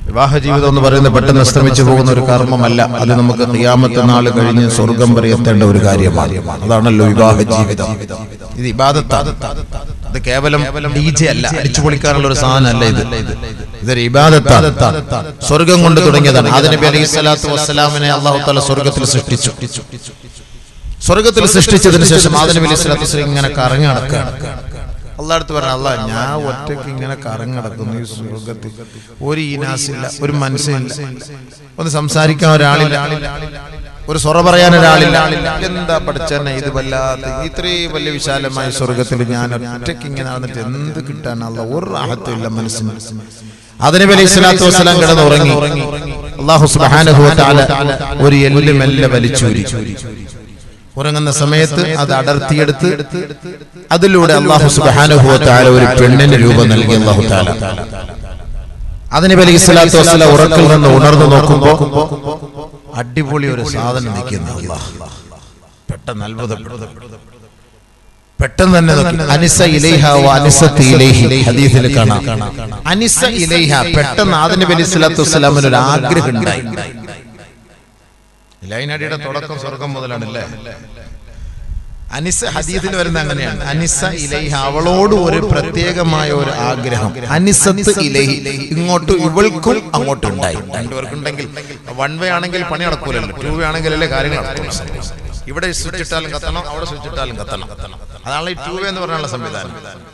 വിവാഹ ജീവിതം എന്ന് പറയുന്നത് പെട്ടെന്ന് അസ്തമിച്ചു പോകുന്ന ഒരു കർമ്മമല്ല അത് നമുക്ക് ഖിയാമത്ത് നാൾ കഴിഞ്ഞ് സ്വർഗം വരെ എത്തേണ്ട ഒരു കാര്യമാണ് അതാണല്ലോ വിവാഹ ജീവിതം ഇത് ഇബാദത്താണ് ഇത് കേവലം ഡി ജെ അല്ല അടിച്ചു പൊളിക്കാനുള്ള ഒരു സാധനമല്ല ഇത് ഇതൊരു ഇബാദത്താണ് സ്വർഗം കൊണ്ട് തുടങ്ങിയതാണ് ആദനബി അലൈഹി സ്വലാത്തു വസ്സലാമിനെ അള്ളാഹു താല സ്വർഗത്തിൽ സൃഷ്ടിച്ചു സ്വർഗത്തിൽ സൃഷ്ടിച്ചതിന് ശേഷം ആദനബി അലൈഹി സ്വലാത്തു വസ്സലാം ഇങ്ങനെ കറങ്ങി നടക്കുകയാണ് അള്ളാഹടുത്ത് പറഞ്ഞു അല്ല ഞാൻ ഒറ്റയ്ക്ക് ഇങ്ങനെ കറങ്ങി നടക്കുന്നു ഈ സ്വർഗത്തിൽ ഒരു ഈനാസില്ല ഒരു മനസ്സില്ല ഒന്ന് സംസാരിക്കാൻ ഒരാളില്ല ഒരു സൊറ പറയാൻ ഒരാളില്ല എന്താ പഠിച്ചെന്നെ ഇത് വല്ലാത്ത ഇത്രയും വലിയ വിശാലമായ സ്വർഗത്തിൽ ഞാൻ ഒറ്റയ്ക്ക് ഇങ്ങനെ നടന്നിട്ട് എന്ത് കിട്ടാനല്ല ഒരു റാഹത്തും ഇല്ല മനസ്സിന് അതിന് അലൈഹി സ്വലാത്തു വസ്സലാം കിടന്ന് ഉറങ്ങി അള്ളാഹു സുബ്ഹാനഹു വ തആല ഒരു എല്ല് മെല്ലെ വലിച്ചൂരി ഉറങ്ങുന്ന സമയത്ത് അത് അടർത്തിയെടുത്ത് അതിലൂടെ അള്ളാഹു സുബ്ഹാനഹു വ തആല ഒരു പെണ്ണിന്റെ രൂപം നൽകി അള്ളാഹു തആല അതിന് അലൈഹി സ്വലാത്തു വസ്സലാം ഉറക്കിൽ നിന്ന് ഉണർന്നു നോക്കുമ്പോ അടിപൊളി ഒരു സാധനം നിൽക്കുന്നു അല്ലാഹ് പെട്ടെന്ന് അത്ഭുതപ്പെടും പെട്ടെന്ന് തന്നെ നോക്കി അനിസ ഇലൈഹ വ അനിസത്ത് ഇലൈഹി ഹദീസിൽ കാണാം അനിസ ഇലൈഹ പെട്ടെന്ന് ആദം നബി അലൈഹി സ്വലാത്തു വസ്സലാമിന് ഒരു ആഗ്രഹം ഉണ്ടായി ലൈനടിയുടെ തുടക്കം സ്വർഗം മുതലാണല്ലേ അനിസ ഹദീസിൽ വരുന്ന അങ്ങനെയാണ് അനിസ ഇലൈഹ അവളോട് ഒരു പ്രത്യേകമായ ഒരു ആഗ്രഹം അനിസത്ത് ഇലൈഹി ഇങ്ങോട്ട് ഇവൾക്കും അങ്ങോട്ടും ഉണ്ടായി രണ്ടുപേർക്കുണ്ടെങ്കിൽ വൺ വേ ആണെങ്കിൽ പണി നടക്കൂലല്ലോ ടൂ വേ ആണെങ്കിൽ അല്ലേ കാര്യങ്ങൾ നടക്കുള്ളൂ ഇവിടെ സ്വിച്ച് ഇട്ടാലും കത്തണം അവിടെ സ്വിച്ച് ഇട്ടാലും കത്തണം അതാണ് ഈ ടൂ വേ എന്ന് പറഞ്ഞുള്ള സംവിധാനം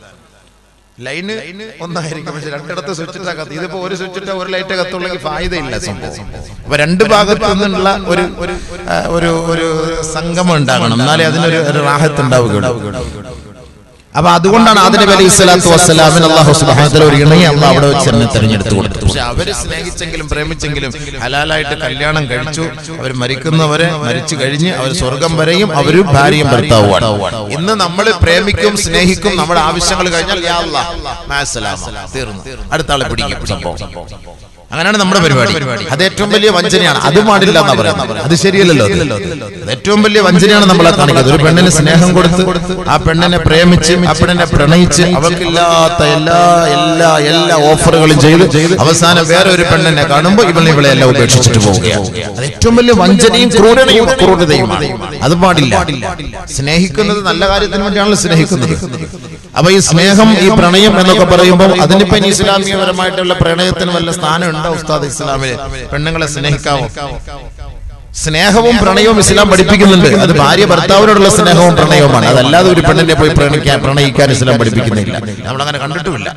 ലൈന് ഒന്നായിരിക്കും പക്ഷെ രണ്ടിടത്ത് സ്വിച്ച് ഇട്ടാ കത്തി ഇതിപ്പോ ഒരു സ്വിച്ച് ഇട്ടാ ഒരു ലൈറ്റ് കത്തുള്ളെങ്കിൽ ഫായതയില്ല സംഭവം അപ്പൊ രണ്ട് ഭാഗത്തു നിന്നുള്ള ഒരു ഒരു ആ, ഒരു ഒരു സംഗമം ഉണ്ടാകണം എന്നാലേ അതിനൊരു ഒരു റാഹത്ത് ഉണ്ടാവുകയുള്ളൂ അപ്പൊ അതുകൊണ്ടാണ് ആദിനബി അലൈഹി സ്വലാത്തു വസ്സലാമിന് അള്ളാഹു സുബ്ഹാനഹു ഒരു ഇണയെ അള്ളാഹ് അവിടെ വെച്ച് തന്നെ തെരഞ്ഞെടുത്തു കൊടുത്തു പക്ഷെ അവര് സ്നേഹിച്ചെങ്കിലും പ്രേമിച്ചെങ്കിലും ഹലാലായിട്ട് കല്യാണം കഴിച്ചു അവർ മരിക്കുന്നവരെ മരിച്ചു കഴിഞ്ഞ് അവർ സ്വർഗം വരെയും അവര് ഭാര്യയും ഭർത്താവുമാണ് ഇന്ന് നമ്മൾ പ്രേമിക്കും സ്നേഹിക്കും നമ്മുടെ ആവശ്യങ്ങൾ കഴിഞ്ഞാൽ യാ അല്ലാഹ്, മാ അസ്സലാമ. തീർന്നു അടുത്ത ആളെ പിടിക്കും സംഭവം അങ്ങനെയാണ് നമ്മുടെ പരിപാടി അത് ഏറ്റവും വലിയ വഞ്ചനയാണ് അത് പാടില്ല എന്നാ പറയുന്നത് അത് ശരിയല്ലല്ലോ അത്. അത് ഏറ്റവും വലിയ വഞ്ചനയാണ് നമ്മളെ കാണിക്കുന്നത് ഒരു പെണ്ണിന് സ്നേഹം കൊടുത്ത് ആ പെണ്ണിനെ പ്രേമിച്ച് ആ പെണ്ണിനെ പ്രണയിച്ച് അവൾക്കില്ലാത്ത എല്ലാ എല്ലാ എല്ലാ ഓഫറുകളും ചെയ്ത് അവസാനം വേറെ ഒരു പെണ്ണിനെ കാണുമ്പോൾ ഇവളെ ഇവളെ എല്ലാം ഉപേക്ഷിച്ചിട്ട് പോവുകയാണ് അത് ഏറ്റവും വലിയ വഞ്ചനയും ക്രൂരതയും ക്രൂരതയുമാണ് അത് പാടില്ല സ്നേഹിക്കുന്നത് നല്ല കാര്യത്തിന് വേണ്ടിയാണല്ലോ സ്നേഹിക്കുന്നത് അപ്പൊ ഈ സ്നേഹം ഈ പ്രണയം എന്നൊക്കെ പറയുമ്പോൾ അതിനിപ്പോ ഇനി ഇസ്ലാമികപരമായിട്ടുള്ള പ്രണയത്തിന് വല്ല സ്ഥാനം ഉണ്ടോ ഉസ്താദ് ഇസ്ലാമില് പെണ്ണുങ്ങളെ സ്നേഹിക്കാമോ സ്നേഹവും പ്രണയവും ഇസ്ലാം പഠിപ്പിക്കുന്നുണ്ട് അത് ഭാര്യ ഭർത്താവിനോടുള്ള സ്നേഹവും പ്രണയവുമാണ് അതല്ലാതെ ഒരു പെണ്ണിനെ പോയി പ്രണയിക്കാൻ പ്രണയിക്കാൻ ഇസ്ലാം പഠിപ്പിക്കുന്നില്ല നമ്മളങ്ങനെ കണ്ടിട്ടുമില്ല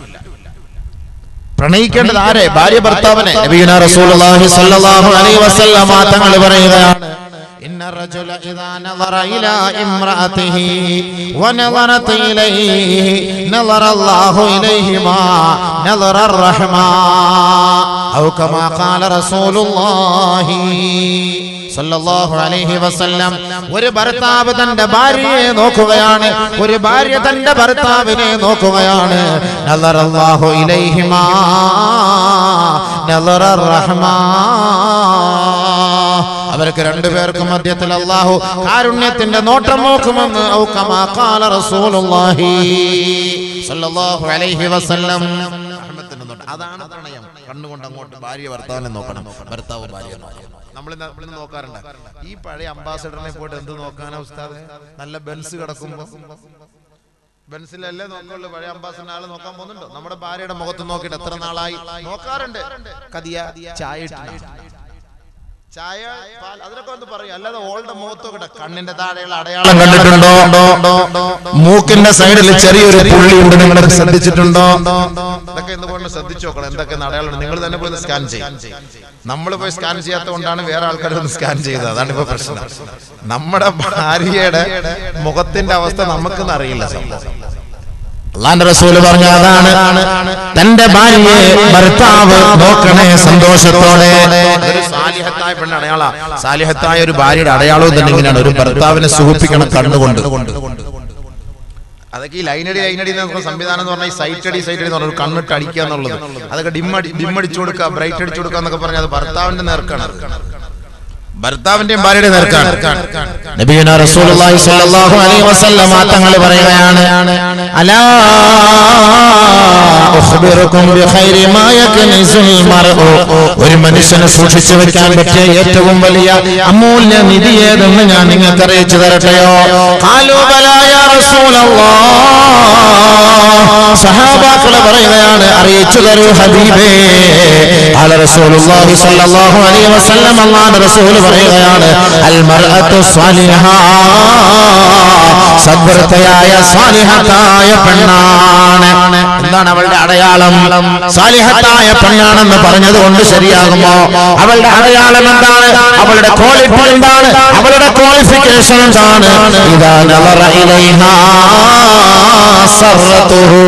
പ്രണയിക്കേണ്ടത് ആരെ ഭാര്യ ഭർത്താവിനെ നബിയുനാ റസൂലുള്ളാഹി സ്വല്ലല്ലാഹു അലൈഹി വസല്ലമ തങ്ങൾ പറയുകയാണ് إن الرجل إذا نظر إلى امرأته ونظرت إليه نظر الله إليهما نظر الرحمة أو كما قال رسول الله സല്ലല്ലാഹു അലൈഹി വസല്ലം ഒരു ഭർത്താവ് തന്റെ ഭാര്യയെ നോക്കുകയാണ് ഒരു ഭാര്യ തന്റെ ഭർത്താവിനെ നോക്കുകയാണ് നളറല്ലാഹു ഇലൈഹിമാ നളറർ റഹ്മാ അവർക്ക് രണ്ടുപേർക്കും മധ്യത്തിൽ അള്ളാഹു കാരുണ്യത്തിന്റെ നോട്ടം നോക്കുമെന്ന് ഔ കമാ ഖാല റസൂലുള്ളാഹി സല്ലല്ലാഹു അലൈഹി വസല്ലം റഹ്മത്തിന്റെ നോട്ടം. അതാണ് പ്രണയം കണ്ണുകൊണ്ട് അങ്ങോട്ട് ഭാര്യ ഭർത്താവിനെ നോക്കണം ഭർത്താവ് ഭാര്യ നോക്കണം നമ്മൾ നമ്മൾ നോക്കാറുണ്ട് ഈ പഴയ അംബാസഡറിനെ പോയിട്ട് എന്ത് നോക്കാനാ ഉസ്താദ് നല്ല ബെൻസ് കിടക്കുമ്പോ ബെൻസിലല്ലേ നോക്കുള്ളൂ പഴയ അംബാസഡർ ആള് നോക്കാൻ പോകുന്നുണ്ടോ നമ്മുടെ ഭാര്യയുടെ മുഖത്ത് നോക്കിയിട്ട് എത്ര നാളായി നോക്കാറുണ്ട് കതിയ ചായ ഇട്ടിട്ടാ. ചായ പാൽ അതിനൊക്കെ ഒന്ന് പറയും അല്ലാതെ ഓളുടെ മുഖത്തൊക്കെ കണ്ണിന്റെ താഴെയുള്ള അടയാളം കണ്ടിട്ടുണ്ടോ മൂക്കിന്റെ സൈഡിൽ ചെറിയൊരു പുള്ളി ഉണ്ട് നിങ്ങൾ ശ്രദ്ധിച്ചിട്ടുണ്ടോ ഇതൊക്കെ എന്തുകൊണ്ട് ശ്രദ്ധിച്ചു നോക്കണം എന്തൊക്കെ അടയാളം നിങ്ങൾ തന്നെ പോയി സ്കാൻ ചെയ്യും നമ്മൾ പോയി സ്കാൻ ചെയ്യാത്ത കൊണ്ടാണ് വേറെ ആൾക്കാർ ഒന്ന് സ്കാൻ ചെയ്തത് അതാണ് ഇപ്പൊ പ്രശ്നം നമ്മുടെ ഭാര്യയുടെ മുഖത്തിന്റെ അവസ്ഥ നമുക്കൊന്നും അറിയില്ല സംഭവം അള്ളാന്റെ റസൂല് പറഞ്ഞ അതാണ് തന്റെ ഭാര്യയെ ഭർത്താവ് നോക്കണേ സന്തോഷത്തോടെ ഒരു സാലിഹത്തായ പെണ്ണ് അടയാള സാലിഹത്തായ ഒരു ഭാര്യയുടെ അടയാളവും തന്നെ ഇങ്ങനെയാണ് ഒരു ഭർത്താവിനെ സുഖിപ്പിക്കണം കണ്ണുകൊണ്ട് അതൊക്കെ ഈ ലൈനടി ലൈനടി എന്ന് സംവിധാനം എന്ന് പറഞ്ഞാൽ ഈ സൈറ്റ് അടി സൈറ്റ് അടി എന്ന് പറഞ്ഞാൽ ഒരു കണ്ണിട്ട് അടിക്കുക എന്നുള്ളത് അതൊക്കെ ഡിമ്മടി ഡിമ്മടിച്ചു കൊടുക്കുക ബ്രൈറ്റ് അടിച്ചു കൊടുക്കുക എന്നൊക്കെ പറഞ്ഞാൽ അത് ഭർത്താവിന്റെ നേർക്കാണ് അത്. ഭർത്താവിന്റെയും ഭാര്യയുടെ നേർക്കാണ് നബിയുന റസൂലുള്ളാഹി സ്വല്ലല്ലാഹു അലൈഹി വസല്ലമ തങ്ങൾ പറയുകയാണ് അലാ ഉഖ്ബിറുക്കും ബിഖൈരി മാ യക്നിസുൽ മർഉ ഒരു മനുഷ്യനെ സൂക്ഷിച്ചു വെക്കാൻ പറ്റിയ ഏറ്റവും വലിയ അമൂല്യ നിധി ഏതെന്ന് ഞാൻ നിങ്ങൾക്ക് അറിയിച്ചു തരട്ടെയോ ഖാലൂ ബലാ യാ റസൂലല്ലാഹ് സഹാബാക്കളെ പറയുകയാണ് അറിയിച്ചു തരൂ ഹബീബേ ഖാല റസൂലുള്ളാഹി സ്വല്ലല്ലാഹു അലൈഹി വസല്ലം അല്ലാഹുവിന്റെ റസൂൽ പറയുകയാണ് അൽ മർഅത്തു സ്വാലിഹ സദ്വൃത്തയായ സ്വാലിഹത്തായ പെണ്ണാണ് എന്താണ് അവളുടെ അടയാളം സ്വാലിഹത്തായ പെണ്ണാണെന്ന് പറഞ്ഞത് കൊണ്ട് ശരിയാകുമോ അവളുടെ അടയാളം എന്താണ് അവളുടെ ക്വാളിറ്റി എന്താണ് അവളുടെ ക്വാളിഫിക്കേഷൻ എന്താണ് ഇതാ നവറ ഇലൈഹാ സർറത്തുഹു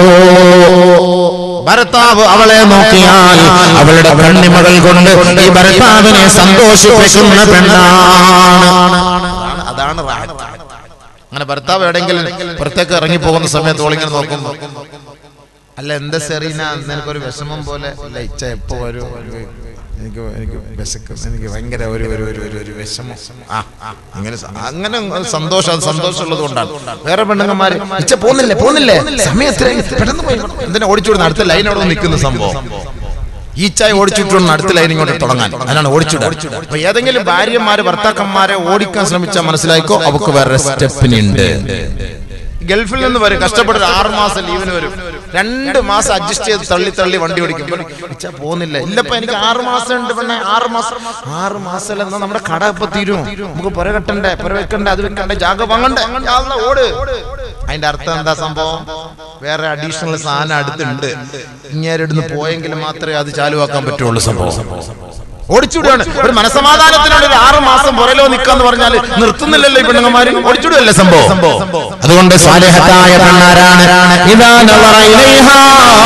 ഭർത്താവ് അവളെ നോക്കിയാൽ അവളുടെ കണ്ണിമകൾ കൊണ്ട് ഈ ഭർത്താവിനെ സന്തോഷിപ്പിക്കുന്ന പെണ്ണാണ് അതാണ് റാഹത്ത്. അങ്ങനെ ഭർത്താവ് എവിടെയെങ്കിലും പുറത്തേക്ക് ഇറങ്ങി പോകുന്ന സമയത്ത് ഓളിങ്ങനെ നോക്കുമ്പോ അല്ല എന്താ സെറീന നിനക്കൊരു വിഷമം പോലെ അല്ല ഇച്ച എപ്പോ വരും എനിക്ക് എനിക്ക് വിശക്കും എനിക്ക് ഭയങ്കര ഒരു ഒരു ഒരു ഒരു ഒരു വിഷമം ആ ആ, അങ്ങനെ സ- അങ്ങനെ സന്തോഷം അത് സന്തോഷമുള്ളത് കൊണ്ടാണ് വേറെ പെണ്ണുങ്ങന്മാര് ഇച്ച പോന്നില്ലേ പോന്നില്ലേ സമയത്ത് പെട്ടെന്ന് പോയി എന്തിനാ ഓടിച്ചുവിടുന്ന അടുത്ത ലൈൻ അവിടെ നിൽക്കുന്ന സംഭവം ഈ ചായ ഓടിച്ചിട്ടുണ്ട് അടുത്ത ലൈൻ ഇങ്ങോട്ട് തുടങ്ങാൻ അതിനാണ് ഓടിച്ചിടുക അപ്പൊ ഏതെങ്കിലും ഭാര്യമാര് ഭർത്താക്കന്മാരെ ഓടിക്കാൻ ശ്രമിച്ചാൽ മനസ്സിലാക്കോ അവക്ക് വേറെ സ്റ്റെപ്പിനുണ്ട് ഗൾഫിൽ നിന്ന് വരും കഷ്ടപ്പെട്ട് ഒരു ആറ് മാസം ലീവിന് വരും രണ്ട് മാസം അഡ്ജസ്റ്റ് ചെയ്ത് തള്ളി തള്ളി വണ്ടി ഓടിക്കും ഇപ്പൊ ഇച്ചാ പോകുന്നില്ല ഇല്ലപ്പ എനിക്ക് ആറ് മാസം ഉണ്ട് പെണ്ണെ ആറ് മാസം ആറ് മാസം എന്നാ നമ്മുടെ കട ഇപ്പൊ തീരും നമുക്ക് പുര കെട്ടണ്ടേ പുര വെക്കണ്ടേ അത് വെക്കണ്ടേ ജാഗ വാങ്ങണ്ടേ യാ അല്ലാ, ഓട് അതിന്റെ അർത്ഥം എന്താ സംഭവം വേറെ അഡീഷണൽ സാധനം അടുത്തുണ്ട് ഇങ്ങേരിടുന്ന് പോയെങ്കിൽ മാത്രമേ അത് ചാലുവാക്കാൻ പറ്റുള്ളൂ സംഭവം ഓടിച്ചുവിടുകയാണ് ഒരു മനസമാധാനത്തിനുള്ള ഒരു ആറ് മാസം പുറലോ നിക്കാന്ന് പറഞ്ഞാൽ നിർത്തുന്നില്ലല്ലോ ഈ പെണ്ണുങ്ങന്മാര് ഓടിച്ചുവിടുകയല്ലേ സംഭവം അതുകൊണ്ട് സ്വാലിഹത്തായ പെണ്ണാരാണ് ഇതാ നളറ ഇലൈഹാ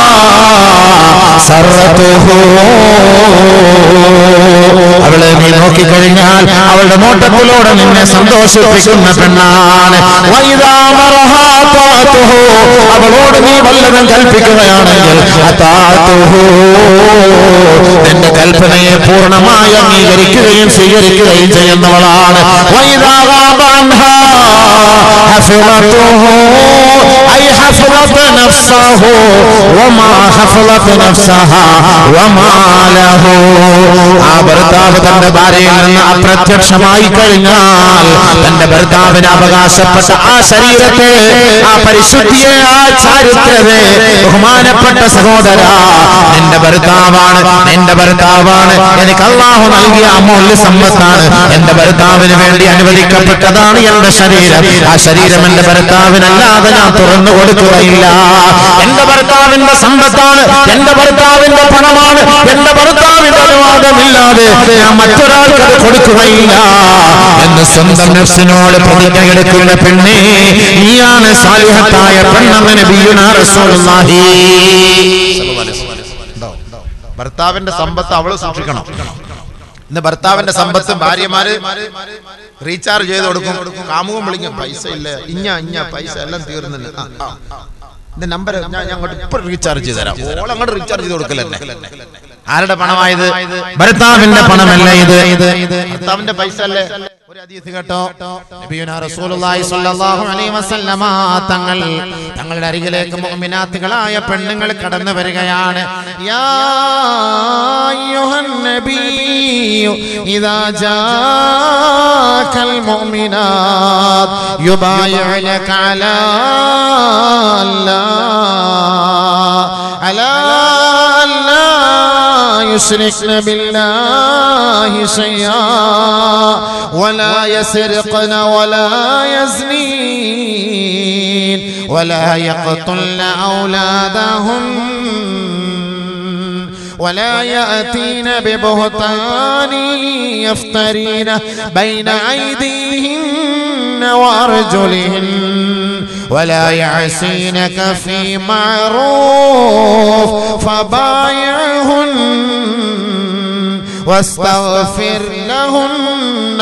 സർറത്തുഹു. അവളെ നീ നോക്കിക്കഴിഞ്ഞാൽ അവളുടെ നോട്ടത്തിലൂടെ നിന്നെ സന്തോഷിപ്പിക്കുന്ന പെണ്ണാണ് വൈദാ മറഹാ താത്തുഹു. അവളോട് നീ വല്ലതും കൽപ്പിക്കുകയാണെങ്കിൽ അതാത്തുഹു. നിന്റെ കൽപ്പനയെ പൂർണ്ണമായി അംഗീകരിക്കുകയും സ്വീകരിക്കുകയും ചെയ്യുന്നവളാണ് വൈദാ ഗാബ അൻഹാ حفظته أي حفظت نفسه وما حفظت نفسها وما له ആ ഭർത്താവ് തന്റെ ഭാര്യയിൽ നിന്ന് അപ്രത്യക്ഷമായി കഴിഞ്ഞാൽ തന്റെ ഭർത്താവിന് അവകാശപ്പെട്ട ആ ശരീരത്തെ ആ പരിശുദ്ധിയെ ആ ചാരിത്രത്തെ ബഹുമാനപ്പെട്ട സഹോദര നിന്റെ ഭർത്താവാണ് നിന്റെ ഭർത്താവാണ് എനിക്ക് അള്ളാഹു നൽകിയ അമൂല്യ സമ്പത്താണ് എന്റെ ഭർത്താവിന് വേണ്ടി അനുവദിക്കപ്പെട്ടതാണ് എന്റെ ശരീരം ആ ശരീരം എന്റെ ഭർത്താവിനല്ലാതെ ഞാൻ തുറന്നു കൊടുക്കുകയില്ല എന്റെ ഭർത്താവിന്റെ സമ്പത്താണ് എന്റെ ഭർത്താവിന്റെ പണമാണ് എന്റെ ഭർത്താവിന്റെ അനുവാദമില്ലാതെ ഞാൻ മറ്റൊരാൾക്ക് അത് കൊടുക്കുകയില്ല എന്ന് സ്വന്തം നഫ്സിനോട് പ്രതിജ്ഞ എടുക്കുന്ന പെണ്ണേ നീയാണ് സാലിഹത്തായ പെണ്ണെന്ന് നബിയുനാ റസൂലുള്ളാഹി ഭർത്താവിന്റെ സമ്പത്ത് അവള് സൂക്ഷിക്കണം ഇന്ന് ഭർത്താവിന്റെ സമ്പത്ത് ഭാര്യമാര് റീചാർജ് ചെയ്ത് കൊടുക്കും കാമുകം വിളിക്കും പൈസ ഇല്ല ഇഞ്ഞ ഇഞ്ഞ പൈസ എല്ലാം തീർന്നില്ല ആ, ആ. ഇത് നമ്പർ ഞാൻ ഞാൻ അങ്ങോട്ട് ഇപ്പൊ റീചാർജ് ചെയ്ത് തരാം ഓൾ അങ്ങോട്ട് റീചാർജ് ചെയ്ത് കൊടുക്കലല്ലേ ആരുടെ പണമായത് ഭർത്താവിന്റെ പണമല്ല ഇത് ഇത് ഭർത്താവിന്റെ പൈസ അല്ലേ ഒരു ഹദീസ് കേട്ടോ നബിയുനാ റസൂലുള്ളാഹി സ്വല്ലല്ലാഹു അലൈഹി വസല്ലമ തങ്ങൾ തങ്ങളുടെ അരികിലേക്ക് മുഅ്മിനാത്തുകളായ പെണ്ണുങ്ങൾ കടന്നു വരികയാണ് യാ അയ്യുഹൻ നബിയ്യു ഇദാ ജാഅകൽ മുഅ്മിനാത്ത് യുബായിഉനക അലാ അല്ലാ അലാ അല്ലാ يشركن بالله شيئا ولا يسرقن ولا يزنين ولا يقتلن أولادهم ولا يأتين ببهتان يفترين بين أيديهن وأرجلهن ولا يعصينك في معروف فبايعهن واستغفر لهن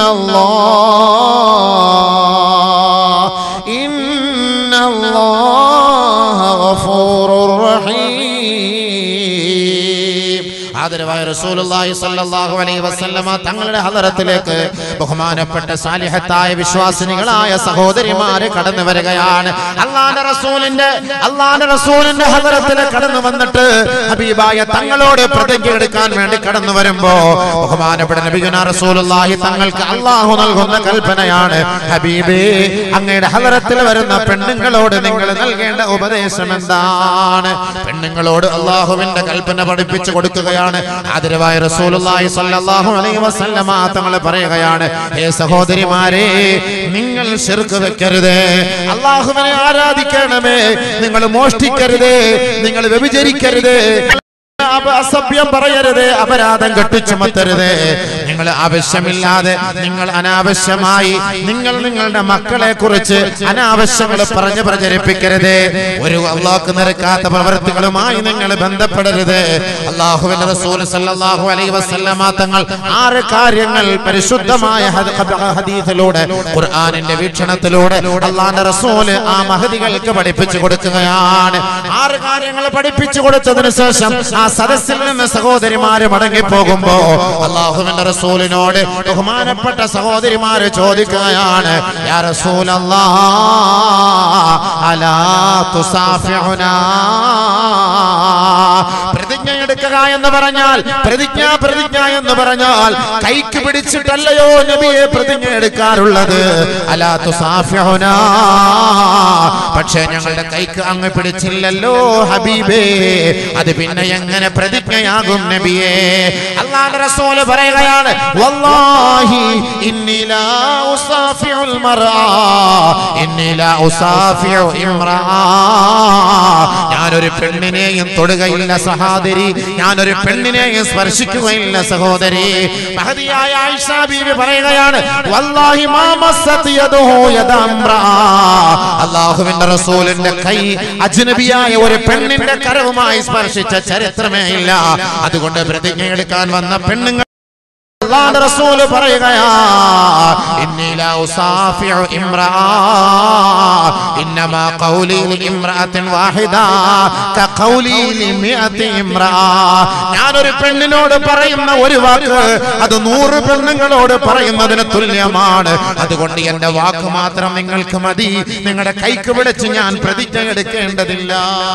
الله إن الله غفور رحيم ആദരവായ റസൂലുള്ളാഹി സ്വല്ലല്ലാഹു അലൈഹി വസല്ലമ തങ്ങളുടെ ഹദറത്തിലേക്ക് ബഹുമാനപ്പെട്ട സാലിഹത്തായ വിശ്വാസിനികളായ സഹോദരിമാര് കടന്നു വരികയാണ് അള്ളാന്റെ റസൂലിന്റെ അള്ളാന്റെ റസൂലിന്റെ ഹദറത്തിൽ കടന്നു വന്നിട്ട് ഹബീബായ തങ്ങളോട് പ്രതിജ്ഞ എടുക്കാൻ വേണ്ടി കടന്നു വരുമ്പോ ബഹുമാനപ്പെട്ട നബിയുന റസൂലുള്ളാഹി തങ്ങൾക്ക് അള്ളാഹു നൽകുന്ന കൽപ്പനയാണ് ഹബീബേ അങ്ങയുടെ ഹദറത്തിൽ വരുന്ന പെണ്ണുങ്ങളോട് നിങ്ങൾ നൽകേണ്ട ഉപദേശം എന്താണ് പെണ്ണുങ്ങളോട് അള്ളാഹുവിന്റെ കൽപ്പന പഠിപ്പിച്ചു കൊടുക്കുകയാണ് ആദരവായ റസൂലുള്ളാഹി സ്വല്ലല്ലാഹു അലൈഹി വസല്ലമ തങ്ങൾ പറയുകയാണ് ഹേ സഹോദരിമാരെ നിങ്ങൾ ശിർക്ക് വെക്കരുത് അള്ളാഹുവിനെ ആരാധിക്കണമേ നിങ്ങൾ മോഷ്ടിക്കരുത് നിങ്ങൾ വ്യഭിചരിക്കരുത് അപ- അസഭ്യം പറയരുത് അപരാധം കെട്ടിച്ചുമത്തരുത് നിങ്ങൾ ആവശ്യമില്ലാതെ നിങ്ങൾ അനാവശ്യമായി നിങ്ങൾ നിങ്ങളുടെ മക്കളെ കുറിച്ച് അനാവശ്യങ്ങൾ പറഞ്ഞ് പ്രചരിപ്പിക്കരുത് ഒരു അള്ളാഹ്ക്ക് നിരക്കാത്ത പ്രവൃത്തികളുമായി നിങ്ങൾ ബന്ധപ്പെടരുത് അള്ളാഹുവിന്റെ റസൂൽ സല്ലല്ലാഹു അലൈഹി വസല്ലമ തങ്ങൾ ആറ് കാര്യങ്ങൾ പരിശുദ്ധമായ ഹദ- ഹദ- ഹദീസിലൂടെ ഖുർആനിന്റെ വീക്ഷണത്തിലൂടെ അള്ളാന്റെ റസൂല് ആ മഹദികൾക്ക് പഠിപ്പിച്ചു കൊടുക്കുകയാണ് ആറ് കാര്യങ്ങൾ പഠിപ്പിച്ചു കൊടുത്തതിന് ശേഷം ആ സദസ്സിൽ നിന്ന് സഹോദരിമാര് മടങ്ങി പോകുമ്പോ അള്ളാഹുവിന്റെ റസൂലിനോട് ബഹുമാനപ്പെട്ട സഹോദരിമാര് ചോദിക്കുകയാണ് യാ റസൂലല്ലാ അലാ തുസാഫിഉനാ പ്രതിജ്ഞ എടുക്കുക എന്ന് പറഞ്ഞാൽ പ്രതിജ്ഞ പ്രതിജ്ഞ എന്ന് പറഞ്ഞാൽ കൈക്ക് പിടിച്ചിട്ടല്ലയോ നബിയെ പ്രതിജ്ഞ എടുക്കാറുള്ളത് അലാ തുസാഫിഉനാ പക്ഷേ ഞങ്ങളുടെ കൈക്ക് അങ്ങ് പിടിച്ചില്ലല്ലോ ഹബീബേ അത് പിന്നെ എങ്ങനെ പ്രതിജ്ഞയാകും നബിയേ അള്ളാഹുവിന്റെ റസൂല് പറയുകയാണ് വല്ലാഹി ഇന്നി ലാ ഉസാഫിഉൽ മർആ ഇന്നി ലാ ഉസാഫിഉ ഇംറാ ഞാനൊരു പെണ്ണിനെയും തൊടുകയില്ല സഹോദരി ഞാനൊരു പെണ്ണിനെയും സ്പർശിക്കുകയില്ല സഹോദരി മഹതിയായ ആയിഷ ബീവി പറയുകയാണ് വല്ലാഹി മാ മസ്സത് യദഹു യദ ഇംറാ അല്ലാഹുവിന്റെ റസൂലിന്റെ കൈ അജ്നബിയായ ഒരു പെണ്ണിന്റെ കരവുമായി സ്പർശിച്ച ചരിത്രമേ ഇല്ല അതുകൊണ്ട് പ്രതിജ്ഞ എടുക്കാൻ വന്ന പെണ്ണുങ്ങൾ അള്ളാഹുവിന്റെ റസൂല് പറയുകയാ ഇന്നി ലാ ഉസാഫിഉ ഇംറാ ഇന്നമാ ഖൗലി ലിംറഅത്തിൻ വാഹിദ കഖൗലി ലിമിഅത്തി ഇംറാ ഞാനൊരു പെണ്ണിനോട് പറയുന്ന ഒരു വാക്ക് അത് നൂറ് പെണ്ണുങ്ങളോട് പറയുന്നതിന് തുല്യമാണ് അതുകൊണ്ട് എന്റെ വാക്ക് മാത്രം നിങ്ങൾക്ക് മതി നിങ്ങളുടെ കൈക്ക് പിടിച്ച് ഞാൻ പ്രതിജ്ഞ എടുക്കേണ്ടതില്ല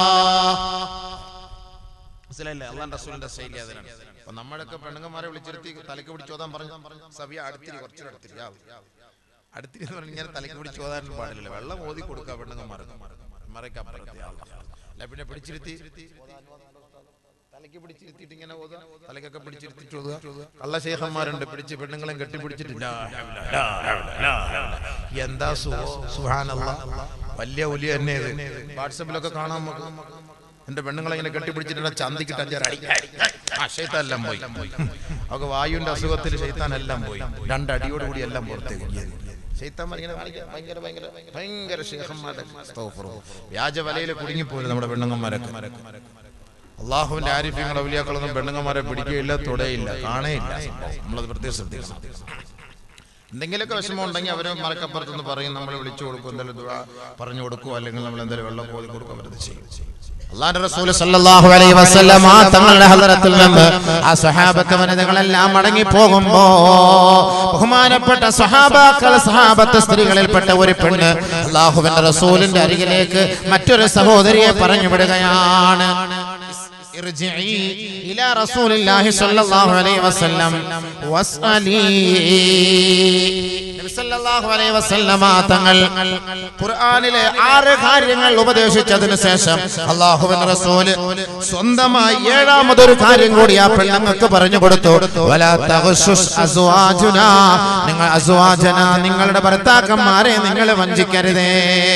മനസ്സിലായില്ലേ അള്ളാന്റെ റസൂലിന്റെ ശൈലി അതിനാണ് അപ്പൊ നമ്മളൊക്കെ പെണ്ണുങ്ങന്മാരെ വിളിച്ചിരുത്തി തലക്ക് പിടിച്ചോതാൻ പറഞ്ഞു സഭയ അടുത്തിരി കുറച്ചുകൂടെ അടുത്തിരി ആ, അടുത്തിരി എന്ന് പറഞ്ഞാൽ ഇങ്ങനെ തലക്ക് പിടിച്ച് ഓതാനും പാടില്ല വെള്ളം ഓതി കൊടുക്കുക പെണ്ണുങ്ങന്മാർക്ക് മറയ്ക്ക് അപ്പുറത്തെ ആളാ. അല്ല പിന്നെ പിടിച്ചിരുത്തി തലയ്ക്ക് പിടിച്ചിരുത്തിയിട്ട് ഇങ്ങനെ ഓതുക തലക്കൊക്കെ പിടിച്ചിരുത്തിട്ട് ഓതുക കള്ള ശേഖന്മാരുണ്ട് പിടിച്ച് പെണ്ണുങ്ങളെ കെട്ടിപ്പിടിച്ചിട്ട് ലാ ഹൗല, ലാ ഹൗല, ലാ ഹൗല. എന്താ സുഹാനല്ല വലിയ ഒലി തന്നെ ഇത് വാട്സപ്പിലൊക്കെ കാണാൻ നമുക്ക് എന്റെ പെണ്ണുങ്ങളെ ഇങ്ങനെ കെട്ടിപ്പിടിച്ചിട്ട് ചന്തിക്കിട്ട് അഞ്ചാറ് ആ ഷെയ്ത്താനെല്ലാം പോയി അവർക്ക് വായുവിന്റെ അസുഖത്തിൽ ഷെയ്ത്താനെല്ലാം പോയി രണ്ടടിയോട് കൂടി എല്ലാം പുറത്തേക്ക് ഷെയ്ത്താന്മാർ ഇങ്ങനെ കാണിക്കുക. ഭയങ്കര ഭയങ്കര ഭയങ്കര ശേഖന്മാരുടെ വ്യാജ വലയിൽ കുടുങ്ങിപ്പോയി നമ്മുടെ പെണ്ണുങ്ങന്മാരൊക്കെ അള്ളാഹുവിന്റെ ആരിഫ്യങ്ങൾ ഔലിയാക്കളൊന്നും പെണ്ണുങ്ങന്മാരെ പിടിക്കുകയില്ല തൊടയില്ല കാണേയില്ല നമ്മളത് പ്രത്യേകം ശ്രദ്ധിക്കണം എന്തെങ്കിലുമൊക്കെ വിഷമം ഉണ്ടെങ്കിൽ അവരെ മറക്കപ്പുറത്തുനിന്ന് പറയും നമ്മൾ വിളിച്ചു കൊടുക്കും എന്തെങ്കിലും ദുആ പറഞ്ഞു കൊടുക്കുക അല്ലെങ്കിൽ നമ്മൾ എന്തെങ്കിലും വെള്ളം കോതി കൊടുക്കും അവരത് ചെയ്യും അള്ളാന്റെ റസൂൽ സല്ലല്ലാഹു അലൈഹി വസല്ലം ആ തങ്ങളുടെ ഹദറത്തിൽ നിന്ന് ആ സ്വഹാബത്ത് വനിതകളെല്ലാം മടങ്ങി പോകുമ്പോ ബഹുമാനപ്പെട്ട സ്വഹാബാക്കൾ സ്വഹാബത്ത് സ്ത്രീകളിൽപ്പെട്ട ഒരു പെണ്ണ് അള്ളാഹുവിന്റെ റസൂലിന്റെ അരികിലേക്ക് മറ്റൊരു സഹോദരിയെ പറഞ്ഞു വിടുകയാണ് ارجعي إلى رسول الله صلى الله عليه وسلم واسألي നബി സല്ലല്ലാഹു അലൈഹി വസല്ലമ തങ്ങൾ ഖുർആനിലെ ആറ് കാര്യങ്ങൾ ഉപദേശിച്ചതിന് ശേഷം അള്ളാഹുവിന്റെ റസൂല് സ്വന്തമായി ഏഴാമതൊരു കാര്യം കൂടി ആ പെണ്ണുങ്ങൾക്ക് പറഞ്ഞു കൊടുത്തു വലാ തഗ്ശുസ് അസ്വാജുനാ നിങ്ങൾ അസ്വാജന നിങ്ങളുടെ ഭർത്താക്കന്മാരെ നിങ്ങൾ വഞ്ചിക്കരുതേ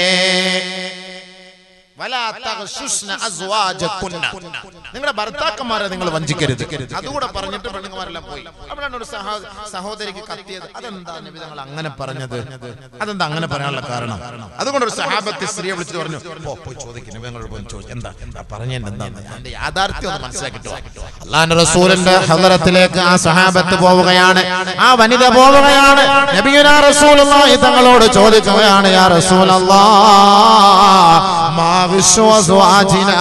വലാ തഗ്ശുസ്ന അസ്വാജകുന്ന. നിങ്ങളുടെ ഭർത്താക്കന്മാരെ നിങ്ങൾ വഞ്ചിക്കരുത് അതുകൂടെ പറഞ്ഞിട്ട് പെണ്ണുങ്ങന്മാരെല്ലാം പോയി അവിടെയാണ് ഒരു സഹോ- സഹോദരിക്ക് കത്തിയത് അതെന്താ നബി തങ്ങൾ അങ്ങനെ പറഞ്ഞത് അതെന്താ അങ്ങനെ പറയാനുള്ള കാരണം അതുകൊണ്ട് ഒരു സഹാബത്തെ സ്ത്രീയെ വിളിച്ചിട്ട് പറഞ്ഞു പോ പോയി ചോദിക്കും നബി തങ്ങളോട് പോയി ചോദിക്കും എന്താ എന്താ പറഞ്ഞതിന് എന്താ അതിന്റെ യാഥാർത്ഥ്യം ഒന്ന് മനസ്സിലാക്കിട്ടോ അള്ളാന്റെ റസൂലിന്റെ ഹദറത്തിലേക്ക് ആ സഹാബത്ത് പോവുകയാണ് ആ വനിത പോവുകയാണ് നബിയുനാ റസൂലുള്ളാഹി തങ്ങളോട് ചോദിക്കുകയാണ് യാ റസൂലല്ലാഹ് മാ തഗ്ശു അസ്വാജിനാ.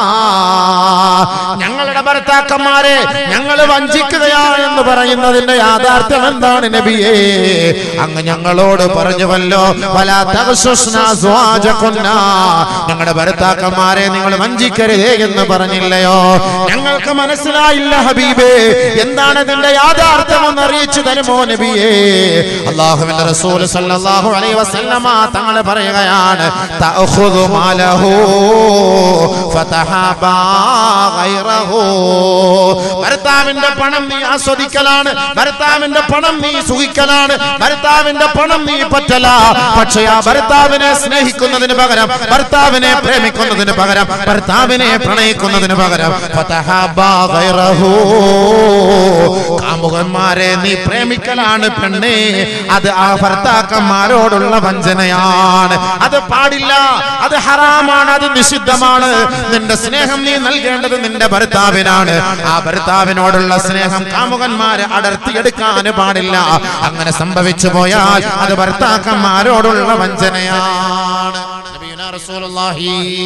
ഞങ്ങളുടെ ഭർത്താക്കന്മാരെ ഞങ്ങൾ വഞ്ചിക്കുകയാണെന്ന് പറയുന്നതിന്റെ യാഥാർത്ഥ്യം എന്താണ് നബിയേ അങ്ങ് ഞങ്ങളോട് പറഞ്ഞുവല്ലോ വലാ തഗ്ശുസ്നാ അസ്വാജകുന്നാ. ഞങ്ങളുടെ ഭർത്താക്കന്മാരെ നിങ്ങൾ വഞ്ചിക്കരുതേ എന്ന് പറഞ്ഞില്ലയോ ഞങ്ങൾക്ക് മനസ്സിലായില്ല ഹബീബേ എന്താണ് ഇതിന്റെ യാഥാർത്ഥ്യം എന്ന് അറിയിച്ചു തരുമോ നബിയേ അള്ളാഹുവിന്റെ റസൂൽ സല്ലല്ലാഹു അലൈഹി വസല്ലമ തങ്ങൾ പറയുകയാണ് തഅഖുദു മാലഹു ഫതഹബാ ഗൈറഹു ഭർത്താവിന്റെ പണം നീ ആസ്വദിക്കലാണ് ഭർത്താവിന്റെ പണം നീ സുഖിക്കലാണ് ഭർത്താവിന്റെ പണം നീ പറ്റല പക്ഷേ ആ ഭർത്താവിനെ സ്നേഹിക്കുന്നതിന് പകരം ഭർത്താവിനെ പ്രേമിക്കുന്നതിന് പകരം ഭർത്താവിനെ പ്രണയിക്കുന്നതിന് പകരം ഫതഹബാ ഗൈറഹു കാമുകന്മാരെ നീ പ്രേമിക്കലാണ് പെണ്ണേ അത് ആ ഭർത്താക്കന്മാരോടുള്ള വഞ്ചനയാണ് അത് പാടില്ല അത് ഹറാമാണ് അത് നിഷിദ്ധമാണ് നിന്റെ സ്നേഹം നീ നൽകേണ്ടത് നിന്റെ ഭർത്താവിനാണ് ആ ഭർത്താവിനോടുള്ള സ്നേഹം കാമുകന്മാരെ അടർത്തിയെടുക്കാൻ പാടില്ല അങ്ങനെ സംഭവിച്ചു പോയാൽ അത് ഭർത്താക്കന്മാരോടുള്ള വഞ്ചനയാണ് നബിയുനാ റസൂലുള്ളാഹി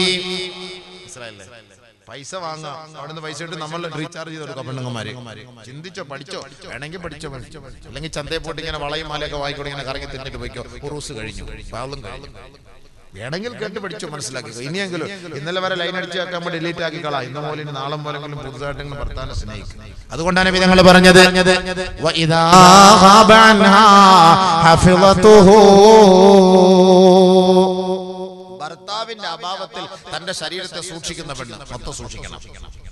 പൈസ വാങ്ങാം അവിടുന്ന് പൈസ ഇട്ട് നമ്മൾ റീചാർജ് ചെയ്ത് കൊടുക്കാം പെണ്ണുങ്ങന്മാരെ ചിന്തിച്ചോ പഠിച്ചോ വേണമെങ്കിൽ പഠിച്ചോ പഠിച്ചോ അല്ലെങ്കിൽ ചന്തയിൽ പോയിട്ട് ഇങ്ങനെ വളയും മാലയൊക്കെ വായിക്കൂടെ ഇങ്ങനെ കറങ്ങി തിന്നിട്ട് പോയിക്കോ ഉറൂസ് കഴിഞ്ഞു പാവം കഴിഞ്ഞു വേണമെങ്കിൽ കേട്ട് പഠിച്ചോ മനസ്സിലാക്കിക്കോ ഇനിയെങ്കിലും ഇന്നലെ വരെ ലൈൻ അടിച്ച് വെക്കാൻ ഡിലീറ്റ് ആക്കി കളാ ഇന്ന് പോലെ ഇനി നാളെ പോലെങ്കിലും പുതുതായിട്ടെങ്കിലും ഭർത്താവിനെ സ്നേഹിക്കും അതുകൊണ്ടാണ് വിധങ്ങൾ പറഞ്ഞത് വഇദാ ഖാബ അൻഹാ ഹഫിളതുഹു. ഭർത്താവിന്റെ അഭാവത്തിൽ തന്റെ ശരീരത്തെ സൂക്ഷിക്കുന്ന പെണ്ണ് മൊത്തം സൂക്ഷിക്കണം